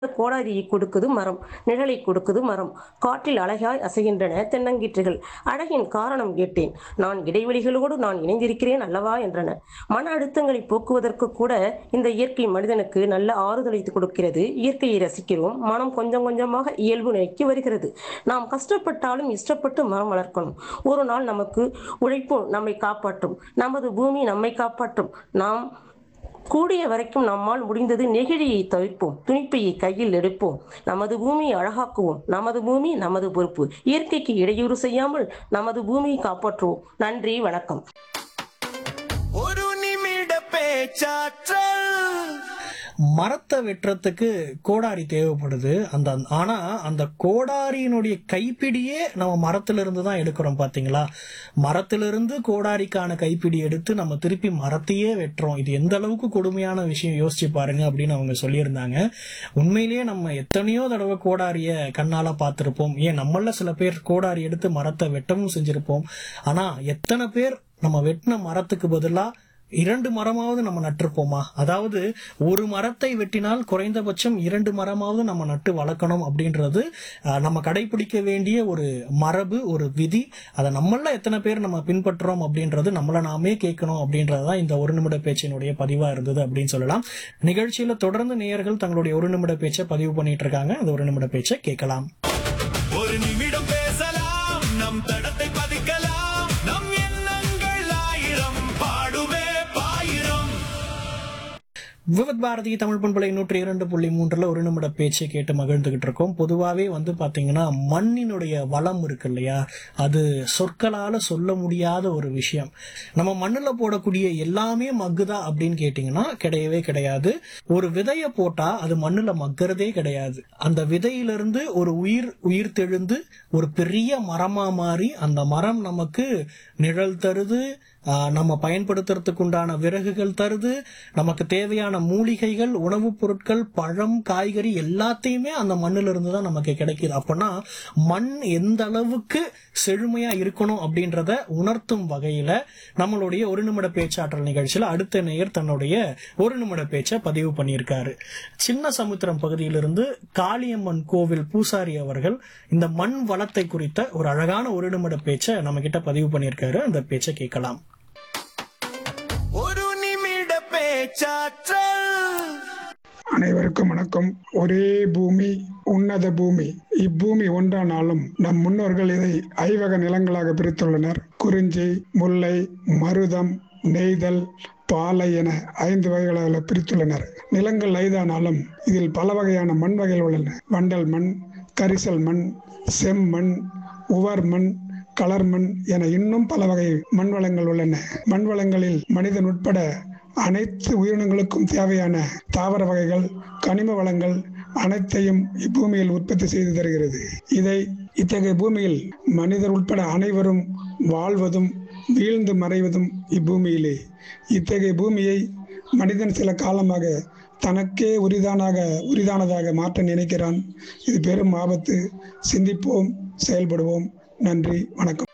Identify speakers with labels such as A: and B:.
A: கோடாரியை கொடுக்குது மரம் நிழலை கொடுக்குது மரம் காற்றில் அழகாய் அசைகின்றன தென்னங்கீற்றுகள் அழகின் காரணம் கேட்டேன் நான் இடைவெளிகளோடு நான் இணைந்திருக்கிறேன் அல்லவா என்றன மன அழுத்தங்களை போக்குவதற்கு கூட இந்த இயற்கை மனிதனுக்கு நல்ல ஆறுதலை கொடுக்கிறது இயற்கையை ரசிக்கிறோம் மனம் கொஞ்சம் கொஞ்சமாக இயல்பு நிலைக்கு வருகிறது நாம் கஷ்டப்பட்டாலும் இஷ்டப்பட்டு மரம் வளர்க்கணும் ஒரு நாள் நமக்கு உழைப்பும் நம்மை காப்பாற்றும் நமது பூமி நம்மை காப்பாற்றும் நாம் கூடிய வரைக்கும் நம்மால் முடிந்தது நெகிழியை தவிர்ப்போம் துணிப்பையை கையில் எடுப்போம் நமது பூமியை அழகாக்குவோம் நமது பூமி நமது பொறுப்பு இயற்கைக்கு இடையூறு செய்யாமல் நமது பூமியை காப்பாற்றுவோம் நன்றி வணக்கம்
B: ஒரு நிமிட பேச்சாற்றல்
C: மரத்தை வெட்டுறதுக்கு கோடாரி தேவைப்படுது அந்த ஆனா அந்த கோடாரியினுடைய கைப்பிடியே நம்ம மரத்துல இருந்து தான் எடுக்கிறோம் பாத்தீங்களா மரத்திலிருந்து கோடாரிக்கான கைப்பிடி எடுத்து நம்ம திருப்பி மரத்தையே வெட்டுறோம் இது எந்த அளவுக்கு கொடுமையான விஷயம் யோசிச்சு பாருங்க அப்படின்னு அவங்க சொல்லியிருந்தாங்க உண்மையிலேயே நம்ம எத்தனையோ தடவை கோடாரிய கண்ணால பார்த்திருப்போம் ஏன் நம்மள சில பேர் கோடாரி எடுத்து மரத்தை வெட்டவும் செஞ்சிருப்போம் ஆனா எத்தனை பேர் நம்ம வெட்டின மரத்துக்கு பதிலா இரண்டு மரமாவது நம்ம நட்டிருப்போமா அதாவது ஒரு மரத்தை வெட்டினால் குறைந்தபட்சம் இரண்டு மரமாவது நம்ம நட்டு வளர்க்கணும் அப்படின்றது அஹ், நம்ம கடைபிடிக்க வேண்டிய ஒரு மரபு ஒரு விதி அதை நம்மள எத்தனை பேர் நம்ம பின்பற்றுறோம் அப்படின்றது நம்மள நாமே கேட்கணும் அப்படின்றதுதான் இந்த ஒரு நிமிட பேச்சினுடைய பதிவா இருந்தது அப்படின்னு சொல்லலாம் நிகழ்ச்சியில தொடர்ந்து நேயர்கள் தங்களுடைய ஒரு நிமிட பேச்சை பதிவு பண்ணிட்டு இருக்காங்க அந்த ஒரு நிமிட பேச்சை கேட்கலாம்
B: ஒரு நிமிடம் பேசலாம் நம் தடத்தை பதிக்கலாம் நம் எண்ணங்கள் ஆயிரம் பாடுவே பாயிரம்
C: விவத் பாரதி தமிழ் பண்பலை நூற்றி இரண்டு புள்ளி மூன்றுல ஒரு நிமிட பேச்சை கேட்டு மகிழ்ந்துகிட்டு இருக்கோம் பொதுவாவே வந்து பாத்தீங்கன்னா மண்ணினுடைய வளம் இருக்கு இல்லையா அது சொற்களால சொல்ல முடியாத ஒரு விஷயம் நம்ம மண்ணுல போடக்கூடிய எல்லாமே மக்குதா அப்படின்னு கேட்டீங்கன்னா கிடையவே கிடையாது ஒரு விதைய போட்டா அது மண்ணுல மக்கறதே கிடையாது அந்த விதையிலிருந்து ஒரு உயிர் உயிர் தெழுந்து ஒரு பெரிய மரமா மாறி அந்த மரம் நமக்கு நிழல் தருது ஆஹ் நம்ம பயன்படுத்துறதுக்கு உண்டான விறகுகள் தருது நமக்கு தேவையான மூலிகைகள் உணவுப் பொருட்கள் பழம் காய்கறி எல்லாத்தையுமே அந்த மண்ணில இருந்து தான் நமக்கு கிடைக்குது அப்பனா மண் எந்த அளவுக்கு செழுமையா இருக்கணும் அப்படின்றத உணர்த்தும் வகையில நம்மளுடைய ஒரு நிமிட பேச்சாற்றல் நிகழ்ச்சியில அடுத்த நேயர் தன்னுடைய ஒரு நிமிட பேச்சை பதிவு பண்ணியிருக்காரு சின்ன சமுத்திரம் பகுதியிலிருந்து காளியம்மன் கோவில் பூசாரி அவர்கள் இந்த மண் வளத்தை குறித்த ஒரு அழகான ஒரு நிமிட பேச்சை நம்ம கிட்ட பதிவு பண்ணியிருக்காரு அந்த பேச்சை கேட்கலாம்
B: ஒரு நிமிட பேச்சாற்றல்
D: அனைவருக்கும் வணக்கம் ஒரே பூமி உன்னத பூமி இப்பூமி ஒன்றானாலும் நம் முன்னோர்கள் இதை ஐவக நிலங்களாக பிரித்துள்ளனர் குறிஞ்சி முல்லை மருதம் நெய்தல் பாலை என ஐந்து வகைகளாக பிரித்துள்ளனர் நிலங்கள் ஐதானாலும் இதில் பல வகையான மண் வகைகள் உள்ளன வண்டல் மண் கரிசல் மண் செம்மண் உவர் மண் கலர் மண் என இன்னும் பல வகை மண் வளங்கள் உள்ளன மண் வளங்களில் மனிதன் உட்பட அனைத்து உயிரினங்களுக்கும் தேவையான தாவர வகைகள் கனிம வளங்கள் அனைத்தையும் இப்பூமியில் உற்பத்தி செய்து தருகிறது இதை இத்தகைய பூமியில் மனிதர் உட்பட அனைவரும் வாழ்வதும் வீழ்ந்து மறைவதும் இப்பூமியிலே இத்தகைய பூமியை மனிதன் சில காலமாக தனக்கே உரிதானாக உரிதானதாக மாற்ற நினைக்கிறான் இது பெரும் ஆபத்து சிந்திப்போம் செயல்படுவோம் நன்றி வணக்கம்